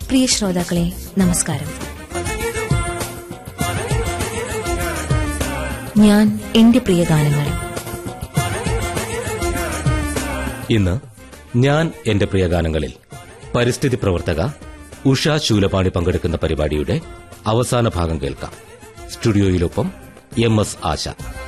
പ്രിയ ശ്രോതാക്കളെ നമസ്കാരം ഞാൻ എന്റെ പ്രിയ ഗാനങ്ങൾ ഇന്ന് ഞാൻ എന്റെ പ്രിയ ഗാനങ്ങളിൽ പരിസ്ഥിതി പ്രവർത്തക ഉഷ ശൂലപാണി പങ്കെടുക്കുന്ന പരിപാടിയുടെ അവസാന ഭാഗം കേൾക്കാം സ്റ്റുഡിയോയിലൊപ്പം M S Asha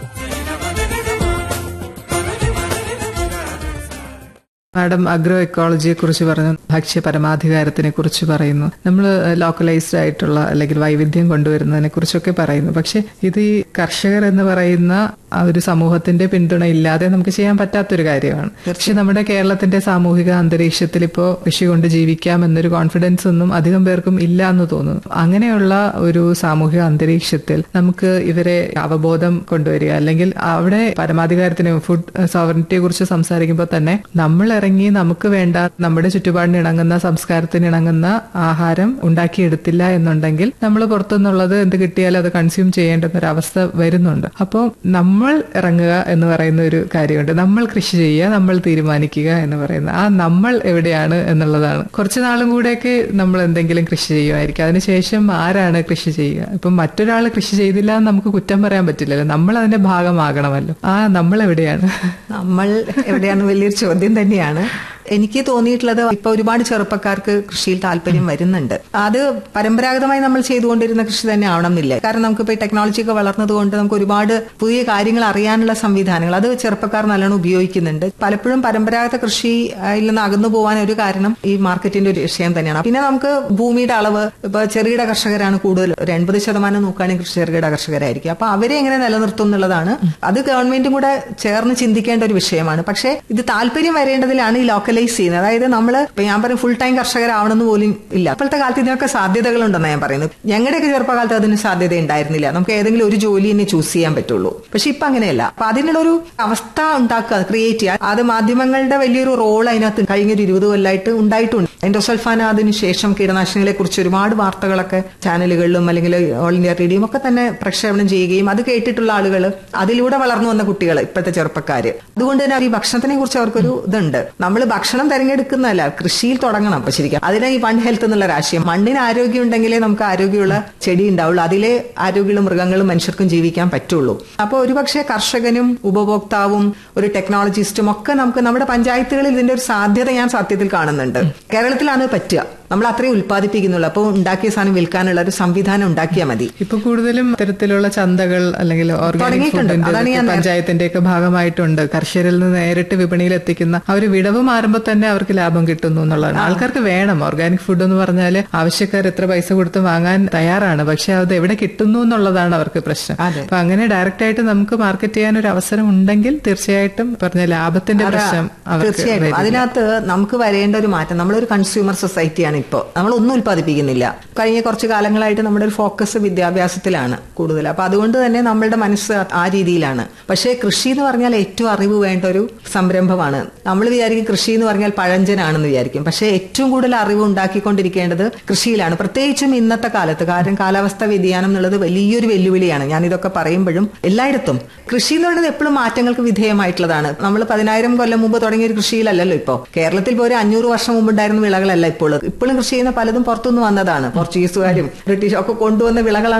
madam agro എക്കോളജിയെ കുറിച്ച് പറഞ്ഞു ഭക്ഷ്യ പരമാധികാരത്തിനെ കുറിച്ച് പറയുന്നു നമ്മൾ ലോക്കലൈസ്ഡ് ആയിട്ടുള്ള അല്ലെങ്കിൽ വൈവിധ്യം കൊണ്ടുവരുന്നതിനെ കുറിച്ചൊക്കെ പറയുന്നു പക്ഷെ ഇത് ഈ കർഷകർ എന്ന് പറയുന്ന ആ ഒരു സമൂഹത്തിന്റെ പിന്തുണ ഇല്ലാതെ നമുക്ക് ചെയ്യാൻ പറ്റാത്തൊരു കാര്യമാണ് പക്ഷെ നമ്മുടെ കേരളത്തിന്റെ സാമൂഹിക അന്തരീക്ഷത്തിൽ ഇപ്പോൾ കൃഷി കൊണ്ട് ജീവിക്കാം എന്നൊരു കോൺഫിഡൻസ് ഒന്നും അധികം പേർക്കും ഇല്ല എന്ന് തോന്നുന്നു അങ്ങനെയുള്ള ഒരു സാമൂഹിക അന്തരീക്ഷത്തിൽ നമുക്ക് ഇവരെ അവബോധം കൊണ്ടുവരിക അല്ലെങ്കിൽ അവിടെ പരമാധികാരത്തിന് ഫുഡ് സോവറിറ്റിയെ കുറിച്ച് സംസാരിക്കുമ്പോൾ തന്നെ നമ്മൾ ഇറങ്ങി നമുക്ക് വേണ്ട നമ്മുടെ ചുറ്റുപാടിന് ഇണങ്ങുന്ന സംസ്കാരത്തിന് ഇണങ്ങുന്ന ആഹാരം ഉണ്ടാക്കിയെടുത്തില്ല എന്നുണ്ടെങ്കിൽ നമ്മൾ പുറത്തുനിന്നുള്ളത് എന്ത് കിട്ടിയാലും അത് കൺസ്യൂം ചെയ്യേണ്ടുന്ന ഒരു അവസ്ഥ വരുന്നുണ്ട് അപ്പോൾ നമ്മൾ ഇറങ്ങുക എന്ന് പറയുന്ന ഒരു കാര്യമുണ്ട് നമ്മൾ കൃഷി ചെയ്യുക നമ്മൾ തീരുമാനിക്കുക എന്ന് പറയുന്ന ആ നമ്മൾ എവിടെയാണ് എന്നുള്ളതാണ് കുറച്ചു നാളും കൂടെയൊക്കെ നമ്മൾ എന്തെങ്കിലും കൃഷി ചെയ്യുമായിരിക്കും അതിനുശേഷം ആരാണ് കൃഷി ചെയ്യുക ഇപ്പം മറ്റൊരാൾ കൃഷി ചെയ്തില്ല എന്ന് നമുക്ക് കുറ്റം പറയാൻ പറ്റില്ലല്ലോ നമ്മൾ അതിന്റെ ഭാഗമാകണമല്ലോ ആ നമ്മൾ എവിടെയാണ് നമ്മൾ എവിടെയാണ് വലിയൊരു ചോദ്യം തന്നെയാണ് എനിക്ക് തോന്നിയിട്ടുള്ളത് ഇപ്പൊ ഒരുപാട് ചെറുപ്പക്കാർക്ക് കൃഷിയിൽ താല്പര്യം വരുന്നുണ്ട് അത് പരമ്പരാഗതമായി നമ്മൾ ചെയ്തുകൊണ്ടിരുന്ന കൃഷി തന്നെ ആവണം എന്നില്ല കാരണം നമുക്കിപ്പോ ടെക്നോളജി ഒക്കെ വളർന്നതുകൊണ്ട് നമുക്ക് ഒരുപാട് പുതിയ കാര്യങ്ങൾ അറിയാനുള്ള സംവിധാനങ്ങൾ അത് ചെറുപ്പക്കാർ നല്ലോണം ഉപയോഗിക്കുന്നുണ്ട് പലപ്പോഴും പരമ്പരാഗത കൃഷിയിൽ നിന്ന് അകന്നു പോകാൻ ഒരു കാരണം ഈ മാർക്കറ്റിന്റെ ഒരു വിഷയം തന്നെയാണ് പിന്നെ നമുക്ക് ഭൂമിയുടെ അളവ് ഇപ്പൊ ചെറുകിട കർഷകരാണ് കൂടുതൽ ഒരു എൺപത് ശതമാനം നോക്കുകയാണെങ്കിൽ ചെറുകിട കർഷകരായിരിക്കും അപ്പൊ അവരെ എങ്ങനെ നിലനിർത്തും എന്നുള്ളതാണ് അത് ഗവൺമെന്റും കൂടെ ചേർന്ന് ചിന്തിക്കേണ്ട ഒരു വിഷയമാണ് പക്ഷേ ഇത് താല്പര്യം വരേണ്ടതിലാണ് ഈ ലോക്കലൈസ് ചെയ്യുന്നത് അതായത് നമ്മൾ ഇപ്പൊ ഞാൻ പറയും ഫുൾ ടൈം കർഷകരാവണമെന്ന് പോലും ഇല്ല ഇപ്പോഴത്തെ കാലത്ത് ഇതിനൊക്കെ സാധ്യതകളുണ്ടെന്നാണ് ഞാൻ പറയുന്നത് ഞങ്ങളുടെയൊക്കെ ചെറുപ്പകാലത്ത് അതിന് സാധ്യത ഉണ്ടായിരുന്നില്ല നമുക്ക് ഏതെങ്കിലും ഒരു ജോലി തന്നെ ചൂസ് ചെയ്യാൻ പറ്റുള്ളൂ പക്ഷെ ഇപ്പൊ അങ്ങനെയല്ല അപ്പൊ അതിനുള്ളൊരു അവസ്ഥ ഉണ്ടാക്കുക ക്രിയേറ്റ് ചെയ്യുക അത് മാധ്യമങ്ങളുടെ വലിയൊരു റോൾ അതിനകത്ത് കഴിഞ്ഞൊരു ഇരുപത് കൊല്ലമായിട്ട് ഉണ്ടായിട്ടുണ്ട് എൻഡോസൾഫാൻ അതിന് ശേഷം കീടനാശിനികളെ കുറിച്ച് ഒരുപാട് വാർത്തകളൊക്കെ ചാനലുകളിലും അല്ലെങ്കിൽ ഓൾ ഇന്ത്യ റേഡിയോയും ഒക്കെ തന്നെ പ്രക്ഷേപണം ചെയ്യുകയും അത് കേട്ടിട്ടുള്ള ആളുകൾ അതിലൂടെ വളർന്നു വന്ന കുട്ടികൾ ഇപ്പോഴത്തെ ചെറുപ്പക്കാര് അതുകൊണ്ട് തന്നെ ഈ ഭക്ഷണത്തിനെ കുറിച്ച് അവർക്കൊരു ഇതുണ്ട് നമ്മൾ ഭക്ഷണം തിരഞ്ഞെടുക്കുന്നതല്ല കൃഷിയിൽ തുടങ്ങണം അപ്പൊ ശരിക്കും അതിനെ ഈ വൺ ഹെൽത്ത് എന്നുള്ള രാശിയം മണ്ണിന് ആരോഗ്യം ഉണ്ടെങ്കിലേ നമുക്ക് ആരോഗ്യമുള്ള ചെടി ഉണ്ടാവുള്ളൂ അതിലെ ആരോഗ്യമുള്ള മൃഗങ്ങളും മനുഷ്യർക്കും ജീവിക്കാൻ പറ്റുള്ളൂ അപ്പോൾ ഒരുപക്ഷെ കർഷകനും ഉപഭോക്താവും ഒരു ടെക്നോളജിസ്റ്റും ഒക്കെ നമുക്ക് നമ്മുടെ പഞ്ചായത്തുകളിൽ ഇതിന്റെ ഒരു സാധ്യത ഞാൻ സത്യത്തിൽ കാണുന്നുണ്ട് കേരളത്തിലാണ് ഇത് പറ്റുക നമ്മൾ അത്രയും ഉത്പാദിപ്പിക്കുന്നുള്ളൂ അപ്പോൾ ഉണ്ടാക്കിയ സാധനം വിൽക്കാനുള്ള ഒരു സംവിധാനം ഉണ്ടാക്കിയാൽ മതി ഇപ്പൊ കൂടുതലും ഇത്തരത്തിലുള്ള ചന്തകൾ അല്ലെങ്കിൽ ഓർഗാനിക് തുടങ്ങിയിട്ടുണ്ട്. അതാണ് ഫുഡിന്റെ ഞാൻ പഞ്ചായത്തിന്റെ ഒക്കെ ഭാഗമായിട്ടുണ്ട് കർഷകരിൽ നിന്ന് നേരിട്ട് വിപണിയിൽ എത്തിക്കുന്ന ആ ഒരു വിടവ് മാറുമ്പോൾ തന്നെ അവർക്ക് ലാഭം കിട്ടുന്നു എന്നുള്ളതാണ് ആൾക്കാർക്ക് വേണം ഓർഗാനിക് ഫുഡ് എന്ന് പറഞ്ഞാൽ ആവശ്യക്കാർ എത്ര പൈസ കൊടുത്ത് വാങ്ങാൻ തയ്യാറാണ് പക്ഷെ അത് എവിടെ കിട്ടുന്നു എന്നുള്ളതാണ് അവർക്ക് പ്രശ്നം അതെ. അപ്പൊ അങ്ങനെ ഡയറക്റ്റ് ആയിട്ട് നമുക്ക് മാർക്കറ്റ് ചെയ്യാൻ ഒരു അവസരം ഉണ്ടെങ്കിൽ തീർച്ചയായിട്ടും പറഞ്ഞ ലാഭത്തിന്റെ പ്രശ്നം അവർക്ക് തീർച്ചയായിട്ടും വരില്ല. അതിനകത്ത് നമുക്ക് വരേണ്ട ഒരു മാറ്റം നമ്മളൊരു കൺസ്യൂമർ സൊസൈറ്റിയാണ് ഇപ്പോൾ നമ്മളൊന്നും ഉൽപ്പാദിപ്പിക്കുന്നില്ല കഴിഞ്ഞ കുറച്ച് കാലങ്ങളായിട്ട് നമ്മുടെ ഒരു ഫോക്കസ് വിദ്യാഭ്യാസത്തിലാണ് കൂടുതൽ അപ്പൊ അതുകൊണ്ട് തന്നെ നമ്മളുടെ മനസ്സ് ആ രീതിയിലാണ് പക്ഷേ കൃഷി എന്ന് പറഞ്ഞാൽ ഏറ്റവും അറിവ് വേണ്ട ഒരു സംരംഭമാണ് നമ്മൾ വിചാരിക്കും കൃഷി എന്ന് പറഞ്ഞാൽ പഴഞ്ചനാണെന്ന് വിചാരിക്കും പക്ഷേ ഏറ്റവും കൂടുതൽ അറിവ് ഉണ്ടാക്കിക്കൊണ്ടിരിക്കേണ്ടത് കൃഷിയിലാണ് പ്രത്യേകിച്ചും ഇന്നത്തെ കാലത്ത് കാരണം കാലാവസ്ഥ വ്യതിയാനം എന്നുള്ളത് വലിയൊരു വെല്ലുവിളിയാണ് ഞാൻ ഇതൊക്കെ പറയുമ്പോഴും എല്ലായിടത്തും കൃഷി എന്ന് പറയുന്നത് എപ്പോഴും മാറ്റങ്ങൾക്ക് വിധേയമായിട്ടുള്ളതാണ് നമ്മൾ പതിനായിരം കൊല്ലം മുമ്പ് തുടങ്ങിയ ഒരു കൃഷിയിലല്ലല്ലോ ഇപ്പോൾ കേരളത്തിൽ ഇപ്പോൾ ഒരു അഞ്ഞൂറ് വർഷം മുമ്പ് ഉണ്ടായിരുന്ന വിളകളല്ല ഇപ്പോൾ ഇപ്പോഴും കൃഷി ചെയ്യുന്ന പലതും പുറത്തുനിന്ന് വന്നതാണ് പോർച്ചുഗീസുകാരും ബ്രിട്ടീഷും ഒക്കെ കൊണ്ടുവന്ന വിളകളാണ്